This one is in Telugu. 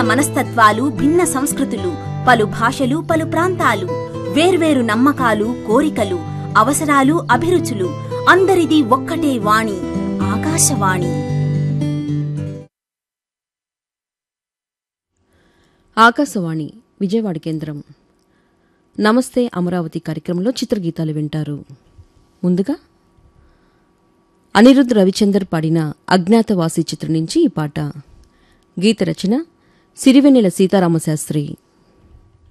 మనస్తత్వాలు భిన్న సంస్కృతులు పలు భాషలు పలు ప్రాంతాలు వేర్వేరు నమ్మకాలు కోరికలు అవసరాలు అభిరుచులు అందరిది ఒక్కటే వాణి ఆకాశవాణి ఆకాశవాణి విజయవాడ కేంద్రం నమస్తే అమరావతి కార్యక్రమంలో చిత్రగీతాలు వింటారు ముందుగా అనిరుద్ రవిచందర్ పాడిన అజ్ఞాతవాసి చిత్రం నుంచి ఈ పాట గీత రచన సిరివెన్నెల సీతారామశాస్త్రి